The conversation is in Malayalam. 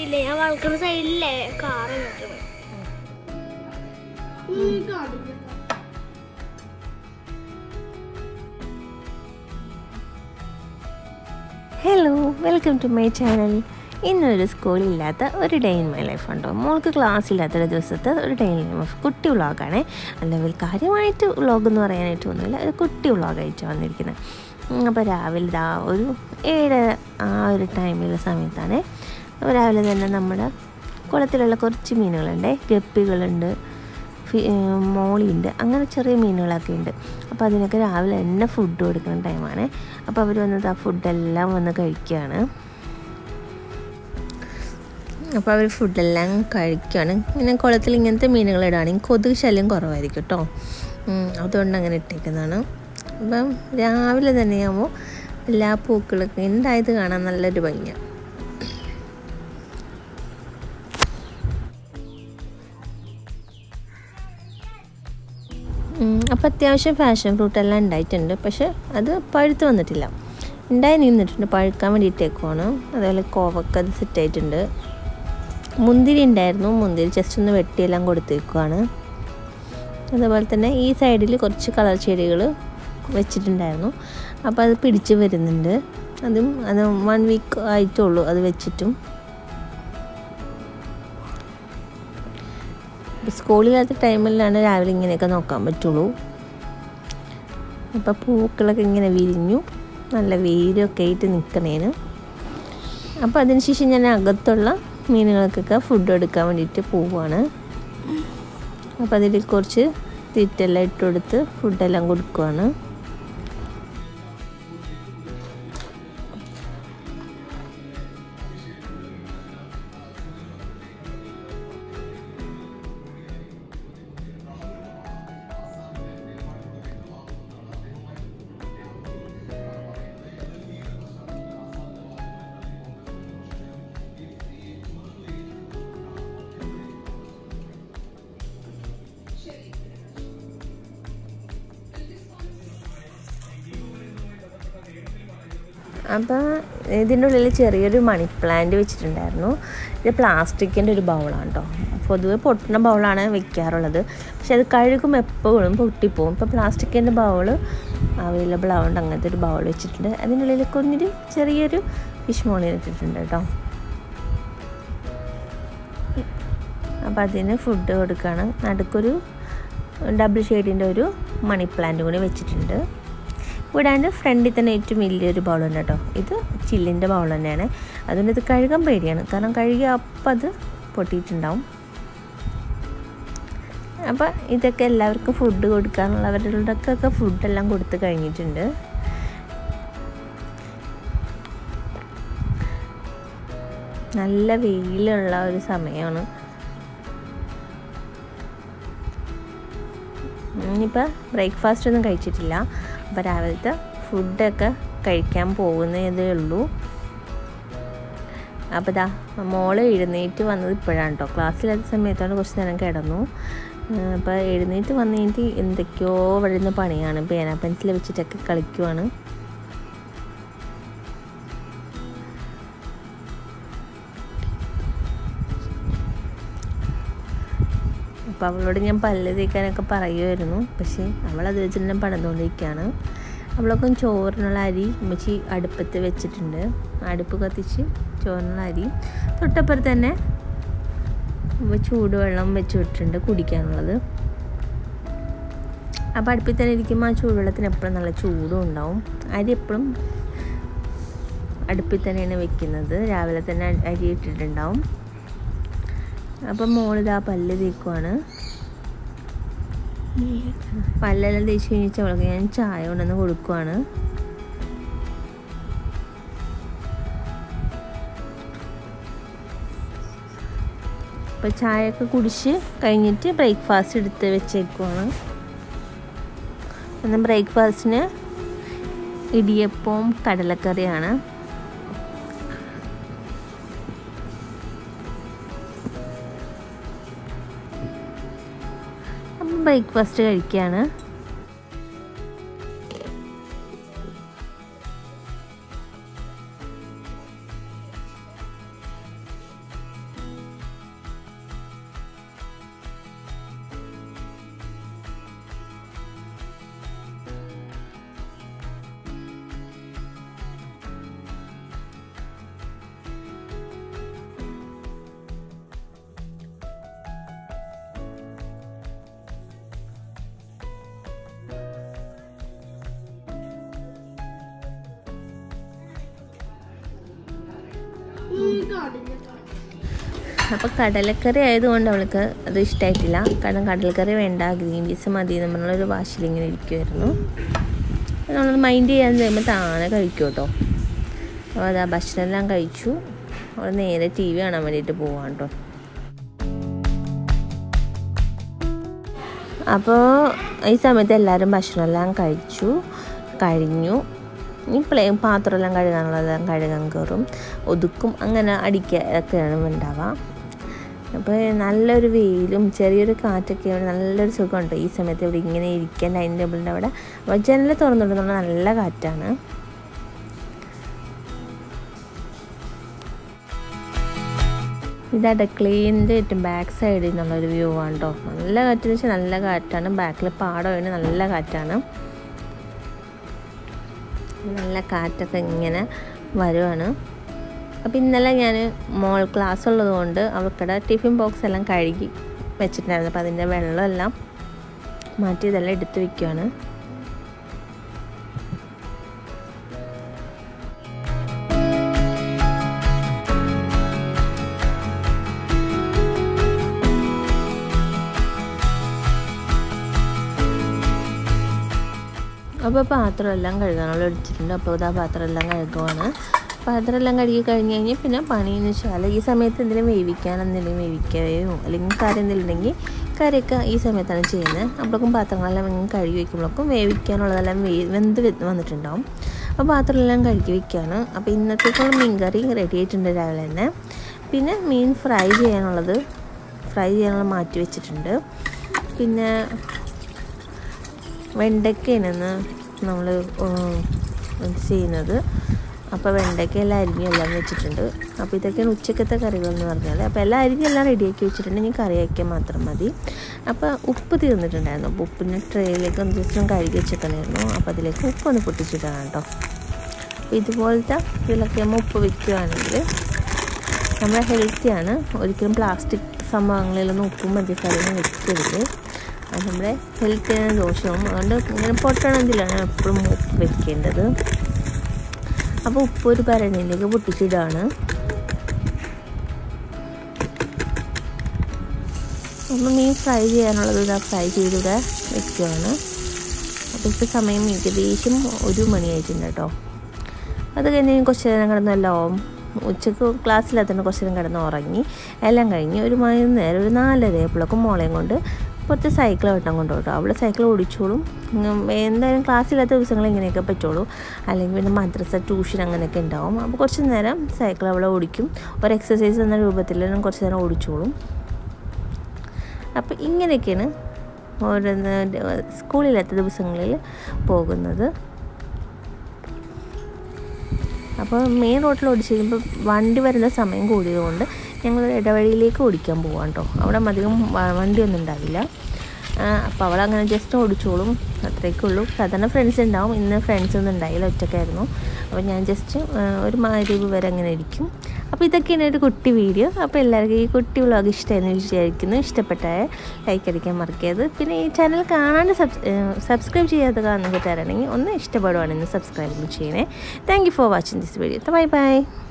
കണ്ടില്ലേ ഞാൻ വളർക്കുന്ന സൈഡിലെ കാറ് നിൽക്കുന്നത് hello welcome to my channel ഇന്നൊരു സ്കൂളില്ലാത്ത ഒരു ഡേ ഇൻ മൈ ലൈഫ് ഉണ്ടോ മോൾക്ക് ക്ലാസ് ഇല്ലാത്തൊരു ദിവസത്തെ ഒരു ഡേ ഇൻ ലൈഫ് കുട്ടി വ്ളോഗാണേ അല്ലെങ്കിൽ കാര്യമായിട്ട് വ്ളോഗ് എന്ന് പറയാനായിട്ട് ഒന്നുമില്ല ഒരു കുട്ടി വ്ളോഗായിട്ട് വന്നിരിക്കുന്നത് അപ്പോൾ രാവിലെ ദാ ഒരു ഏഴ് ആ ഒരു ടൈമിലുള്ള സമയത്താണ് അപ്പോൾ രാവിലെ തന്നെ നമ്മുടെ കുളത്തിലുള്ള കുറച്ച് മീനുകളുണ്ട് ഗപ്പികളുണ്ട് ഫി മോളിയുണ്ട് അങ്ങനെ ചെറിയ മീനുകളൊക്കെ ഉണ്ട് അപ്പോൾ അതിനൊക്കെ രാവിലെ തന്നെ ഫുഡ് കൊടുക്കുന്ന ടൈമാണ് അപ്പോൾ അവർ വന്നത് ആ ഫുഡെല്ലാം വന്ന് കഴിക്കുകയാണ് അപ്പോൾ അവർ ഫുഡെല്ലാം കഴിക്കുകയാണ് ഇങ്ങനെ കുളത്തിൽ ഇങ്ങനത്തെ മീനുകൾ ഇടുകയാണെങ്കിൽ കൊതുക് ശല്യം കുറവായിരിക്കും കേട്ടോ അതുകൊണ്ട് അങ്ങനെ ഇട്ടേക്കുന്നതാണ് അപ്പം രാവിലെ തന്നെയാകുമ്പോൾ എല്ലാ പൂക്കളൊക്കെ ഉണ്ടായത് കാണാൻ നല്ലൊരു ഭംഗിയാണ് അപ്പോൾ അത്യാവശ്യം ഫാഷൻ ഫ്രൂട്ട് എല്ലാം ഉണ്ടായിട്ടുണ്ട് പക്ഷെ അത് പഴുത്ത് വന്നിട്ടില്ല ഉണ്ടായി നിന്നിട്ടുണ്ട് പഴുക്കാൻ വേണ്ടിയിട്ടേക്കുവാണ് അതുപോലെ കോവക്ക അത് സെറ്റായിട്ടുണ്ട് മുന്തിരി ഉണ്ടായിരുന്നു മുന്തിരി ജസ്റ്റ് ഒന്ന് വെട്ടിയെല്ലാം കൊടുത്തേക്കുവാണ് അതുപോലെ തന്നെ ഈ സൈഡിൽ കുറച്ച് കളർ ചെടികൾ വെച്ചിട്ടുണ്ടായിരുന്നു അപ്പോൾ അത് പിടിച്ച് വരുന്നുണ്ട് അതും അത് വൺ വീക്ക് ആയിട്ടുള്ളൂ അത് വെച്ചിട്ടും സ്കൂളില്ലാത്ത ടൈമിലാണ് രാവിലെ ഇങ്ങനെയൊക്കെ നോക്കാൻ പറ്റുള്ളൂ അപ്പോൾ പൂക്കളൊക്കെ ഇങ്ങനെ വിരിഞ്ഞു നല്ല വെയിലൊക്കെ ആയിട്ട് നിൽക്കണേന് അപ്പോൾ അതിനുശേഷം ഞാൻ അകത്തുള്ള മീനുകൾക്കൊക്കെ ഫുഡ് എടുക്കാൻ വേണ്ടിയിട്ട് പോവുകയാണ് അപ്പോൾ അതിൽ കുറച്ച് തീറ്റെല്ലാം ഇട്ട് കൊടുത്ത് ഫുഡെല്ലാം കൊടുക്കുവാണ് അപ്പോൾ ഇതിൻ്റെ ഉള്ളിൽ ചെറിയൊരു മണി പ്ലാന്റ് വെച്ചിട്ടുണ്ടായിരുന്നു ഇത് പ്ലാസ്റ്റിക്കിൻ്റെ ഒരു ബൗളാണ് കേട്ടോ പൊതുവെ പൊട്ടുന്ന ബൗളാണ് വെക്കാറുള്ളത് പക്ഷെ അത് കഴുകും എപ്പോഴും പൊട്ടിപ്പോവും ഇപ്പോൾ പ്ലാസ്റ്റിക്കിൻ്റെ ബൗൾ അവൈലബിൾ ആവുകൊണ്ട് അങ്ങനത്തെ ഒരു ബൗൾ വെച്ചിട്ടുണ്ട് അതിനുള്ളിൽ കുഞ്ഞൊരു ചെറിയൊരു ഫിഷ് മോളി ഇട്ടിട്ടുണ്ട് കേട്ടോ അപ്പോൾ അതിന് ഫുഡ് കൊടുക്കുകയാണ് നടുക്കൊരു ഡബിൾ ഷെയ്ഡിൻ്റെ ഒരു മണി പ്ലാന്റ് കൂടി വെച്ചിട്ടുണ്ട് കൂടാണ്ട് ഫ്രണ്ടിൽ തന്നെ ഏറ്റവും വലിയൊരു ബൗൾ ഉണ്ട് കേട്ടോ ഇത് ചില്ലിൻ്റെ ബൗൾ തന്നെയാണ് അതുകൊണ്ട് ഇത് കഴുകാൻ പേടിയാണ് കാരണം കഴുകി അപ്പം അത് പൊട്ടിയിട്ടുണ്ടാവും അപ്പം ഇതൊക്കെ എല്ലാവർക്കും ഫുഡ് കൊടുക്കാനുള്ളവരുടെയൊക്കെ ഫുഡെല്ലാം കൊടുത്ത് കഴിഞ്ഞിട്ടുണ്ട് നല്ല വെയിലുള്ള ഒരു സമയമാണ് ഇനിയിപ്പോൾ ബ്രേക്ക്ഫാസ്റ്റ് ഒന്നും കഴിച്ചിട്ടില്ല അപ്പോൾ രാവിലത്തെ ഫുഡൊക്കെ കഴിക്കാൻ പോകുന്നതേ ഉള്ളൂ അപ്പോൾ ഇതാ മോള് എഴുന്നേറ്റ് വന്നത് ഇപ്പോഴാണ് കേട്ടോ ക്ലാസ്സിലാത്ത സമയത്താണ് കുറച്ച് നേരം കിടന്നു അപ്പോൾ എഴുന്നേറ്റ് വന്നു കഴിഞ്ഞിട്ട് എന്തൊക്കെയോ വരുന്ന പണിയാണ് പേന പെൻസിൽ വെച്ചിട്ടൊക്കെ കളിക്കുവാണ് അപ്പോൾ അവളോട് ഞാൻ പല്ല് തേക്കാനൊക്കെ പറയുമായിരുന്നു പക്ഷേ അവളത് വെച്ച് തന്നെ പണിതുകൊണ്ടിരിക്കുകയാണ് അവളൊക്കെ ചോറിനുള്ള അരി ഉമ്മച്ചി അടുപ്പത്ത് വെച്ചിട്ടുണ്ട് അടുപ്പ് കത്തിച്ച് ചോറിനുള്ള അരി തൊട്ടപ്പുറത്ത് തന്നെ ചൂടുവെള്ളം വെച്ച് വിട്ടിട്ടുണ്ട് കുടിക്കാനുള്ളത് അപ്പോൾ അടുപ്പിൽ തന്നെ ഇരിക്കുമ്പോൾ ആ ചൂടുവെള്ളത്തിന് എപ്പോഴും നല്ല ചൂടും ഉണ്ടാവും അരി എപ്പോഴും അടുപ്പിൽ തന്നെയാണ് വെക്കുന്നത് രാവിലെ തന്നെ അരി ഇട്ടിട്ടുണ്ടാവും അപ്പം മോളിതാ പല്ല് തേക്കുവാണ് പല്ലെല്ലാം തേച്ച് കഴിഞ്ഞിട്ട് അവൾക്ക് ഞാൻ ചായ കൊണ്ടുവന്ന് കൊടുക്കുവാണ് അപ്പം ചായയൊക്കെ കുടിച്ച് കഴിഞ്ഞിട്ട് ബ്രേക്ക്ഫാസ്റ്റ് എടുത്ത് വെച്ചേക്കുവാണ് എന്നാൽ ബ്രേക്ക്ഫാസ്റ്റിന് ഇടിയപ്പവും കടലക്കറിയാണ് അപ്പം ബ്രേക്ക്ഫാസ്റ്റ് കഴിക്കുകയാണ് അപ്പോൾ കടലക്കറി ആയതുകൊണ്ട് അവൾക്ക് അത് ഇഷ്ടമായിട്ടില്ല കാരണം കടലക്കറി വേണ്ട ഗ്രീൻ പീസ് മതി എന്ന് പറഞ്ഞൊരു വാശിയിൽ ഇങ്ങനെ ഇരിക്കുമായിരുന്നു നമ്മൾ മൈൻഡ് ചെയ്യാൻ ചെയ്യുമ്പോൾ താനെ കഴിക്കും കേട്ടോ അപ്പോൾ അത് ആ ഭക്ഷണമെല്ലാം കഴിച്ചു അവൾ നേരെ ടി വി കാണാൻ വേണ്ടിയിട്ട് പോവാൻ കേട്ടോ അപ്പോൾ ഈ സമയത്ത് എല്ലാവരും ഭക്ഷണമെല്ലാം കഴിച്ചു കഴിഞ്ഞു ഈ പ്ലേ പാത്രമെല്ലാം കഴുകാനുള്ളതെല്ലാം കഴുകാൻ കയറും ഒതുക്കും അങ്ങനെ അടിക്കുക ഒക്കെയാണ് ഉണ്ടാവുക അപ്പോൾ നല്ലൊരു വെയിലും ചെറിയൊരു കാറ്റൊക്കെയാണ് നല്ലൊരു സുഖമുണ്ട് ഈ സമയത്ത് ഇവിടെ ഇങ്ങനെ ഇരിക്കാൻ ഡൈനിങ് ടേബിളിൻ്റെ അവിടെ അപ്പോൾ ജനൽ തുറന്നിടുന്നുള്ള നല്ല കാറ്റാണ് ഇത് അടുക്കളേൻ്റെ ഏറ്റവും ബാക്ക് സൈഡിൽ നിന്നുള്ളൊരു വ്യൂ ആണ് കേട്ടോ നല്ല കാറ്റെന്ന് വെച്ചാൽ നല്ല കാറ്റാണ് ബാക്കിൽ പാടമാണ് നല്ല കാറ്റാണ് നല്ല കാറ്റൊക്കെ ഇങ്ങനെ വരുവാണ് അപ്പോൾ ഇന്നലെ ഞാൻ മോൾ ക്ലാസ് ഉള്ളത് കൊണ്ട് അവൾക്കടെ ടിഫിൻ ബോക്സ് എല്ലാം കഴുകി വെച്ചിട്ടുണ്ടായിരുന്നു അപ്പോൾ അതിൻ്റെ വെള്ളമെല്ലാം മാറ്റി ഇതെല്ലാം എടുത്ത് വെക്കുകയാണ് അപ്പോൾ പാത്രമെല്ലാം കഴുകാനുള്ള എടുത്തിട്ടുണ്ട് അപ്പോൾ ഇതാ പാത്രമെല്ലാം കഴുകുവാണ് പാത്രമെല്ലാം കഴുകി കഴിഞ്ഞ് കഴിഞ്ഞാൽ പിന്നെ പണിയെന്ന് വെച്ചാൽ ഈ സമയത്ത് എന്തെങ്കിലും വേവിക്കാൻ എന്തെങ്കിലും വേവിക്കുകയോ അല്ലെങ്കിൽ കറി എന്തെങ്കിലും ഉണ്ടെങ്കിൽ കറിയൊക്കെ ഈ സമയത്താണ് ചെയ്യുന്നത് അപ്പോഴേക്കും പാത്രങ്ങളെല്ലാം ഇങ്ങനെ കഴുകി വയ്ക്കുമ്പോഴേക്കും വേവിക്കാനുള്ളതെല്ലാം വേ വെന്ത് വന്നിട്ടുണ്ടാവും അപ്പോൾ പാത്രമെല്ലാം കഴുകി വയ്ക്കുകയാണ് അപ്പോൾ ഇന്നത്തേക്കുള്ള മീൻ കറി റെഡി ആയിട്ടുണ്ട് രാവിലെ തന്നെ പിന്നെ മീൻ ഫ്രൈ ചെയ്യാനുള്ളത് ഫ്രൈ ചെയ്യാനുള്ള മാറ്റി വെച്ചിട്ടുണ്ട് പിന്നെ വെണ്ടയ്ക്കയാണ് നമ്മൾ ചെയ്യുന്നത് അപ്പോൾ വെണ്ടയ്ക്കയെല്ലാം അരിഞ്ഞെല്ലാം വെച്ചിട്ടുണ്ട് അപ്പോൾ ഇതൊക്കെയാണ് ഉച്ചക്കത്തെ കറികൾ എന്ന് പറഞ്ഞാൽ അപ്പോൾ എല്ലാം അരിഞ്ഞെല്ലാം റെഡിയാക്കി വെച്ചിട്ടുണ്ട് ഇനി കറിയാക്കിയാൽ മാത്രം മതി അപ്പോൾ ഉപ്പ് തീർന്നിട്ടുണ്ടായിരുന്നു അപ്പോൾ ഉപ്പിന് ട്രേയിലേക്ക് ഒന്ന് ജസ്റ്റ് ഒന്ന് കഴുകി വെച്ചിട്ടുണ്ടായിരുന്നു അപ്പോൾ അതിലേക്ക് ഉപ്പൊന്ന് പൊട്ടിച്ചിട്ടാണ് കേട്ടോ അപ്പോൾ ഇതുപോലത്തെ ഇതിലൊക്കെ നമ്മൾ ഉപ്പ് വെക്കുകയാണെങ്കിൽ നമ്മുടെ ഹെൽത്തിയാണ് ഒരിക്കലും പ്ലാസ്റ്റിക് സംഭവങ്ങളിലൊന്നും ഉപ്പും പഞ്ചസാരയൊന്നും വെക്കരുത് അത് നമ്മുടെ ഹെൽത്തിന് ദോഷവും അതുകൊണ്ട് ഇങ്ങനെ പൊട്ടണതിലാണ് എപ്പോഴും ഉപ്പ് വെക്കേണ്ടത് അപ്പോൾ ഉപ്പ് ഒരു ഭരണിയിലേക്ക് പൊട്ടിച്ചിടാണ് അപ്പോൾ മീൻ ഫ്രൈ ചെയ്യാനുള്ളത് ഇതാ ഫ്രൈ ചെയ്തിവിടെ വെക്കുകയാണ് അപ്പോൾ ഇപ്പോൾ സമയം ഏകദേശം ഒരു മണിയായിട്ടുണ്ട് കേട്ടോ അത് കഴിഞ്ഞ് കുറച്ച് നേരം കിടന്നെല്ലാം ഉച്ചക്ക് ക്ലാസ്സിലെത്തന്നെ കുറച്ച് നേരം കിടന്ന് ഉറങ്ങി എല്ലാം കഴിഞ്ഞ് ഒരു മണി നേരം ഒരു നാലര ആയപ്പോഴൊക്കെ മോളെയും കൊണ്ട് പുറത്ത് സൈക്കിൾ വെട്ടം കൊണ്ടുപോട്ടോ അവൾ സൈക്കിൾ ഓടിച്ചോളും എന്തായാലും ക്ലാസ്സില്ലാത്ത ദിവസങ്ങൾ ഇങ്ങനെയൊക്കെ പറ്റുള്ളൂ അല്ലെങ്കിൽ പിന്നെ മദ്രസ ട്യൂഷൻ അങ്ങനെയൊക്കെ ഉണ്ടാവും അപ്പോൾ കുറച്ച് നേരം സൈക്കിൾ അവളെ ഓടിക്കും ഒരു എക്സസൈസ് എന്ന രൂപത്തിൽ കുറച്ച് നേരം ഓടിച്ചോളും അപ്പോൾ ഇങ്ങനെയൊക്കെയാണ് ഓരോ സ്കൂളില്ലാത്ത ദിവസങ്ങളിൽ പോകുന്നത് അപ്പോൾ മെയിൻ റോഡിൽ ഓടിച്ച് കഴിയുമ്പോൾ വണ്ടി വരുന്ന സമയം കൂടിയതുകൊണ്ട് ഞങ്ങൾ ഇടവഴിയിലേക്ക് ഓടിക്കാൻ പോവാം കേട്ടോ അവിടെ അധികം വണ്ടിയൊന്നും ഉണ്ടാവില്ല അപ്പോൾ അവളങ്ങനെ ജസ്റ്റ് ഓടിച്ചോളും അത്രയൊക്കെ ഉള്ളൂ സാധാരണ ഫ്രണ്ട്സ് ഉണ്ടാവും ഇന്ന് ഫ്രണ്ട്സ് ഒന്നും ഉണ്ടായില്ല ഒറ്റക്കായിരുന്നു അപ്പോൾ ഞാൻ ജസ്റ്റ് ഒരു മാരിവ് വരെ അങ്ങനെ ഇരിക്കും അപ്പോൾ ഇതൊക്കെയാണ് ഒരു കുട്ടി വീഡിയോ അപ്പോൾ എല്ലാവർക്കും ഈ കുട്ടി വ്ളോഗ് ഇഷ്ടമായെന്ന് വിചാരിക്കുന്നു ഇഷ്ടപ്പെട്ടാൽ ലൈക്ക് അടിക്കാൻ മറക്കരുത് പിന്നെ ഈ ചാനൽ കാണാണ്ട് സബ്സ്ക്രൈബ് ചെയ്യാതെ കാണുന്ന കൂട്ടുകാരാണെങ്കിൽ ഒന്ന് ഇഷ്ടപ്പെടുവാണെങ്കിൽ സബ്സ്ക്രൈബ് ചെയ്യണേ thank you for watching this video bye by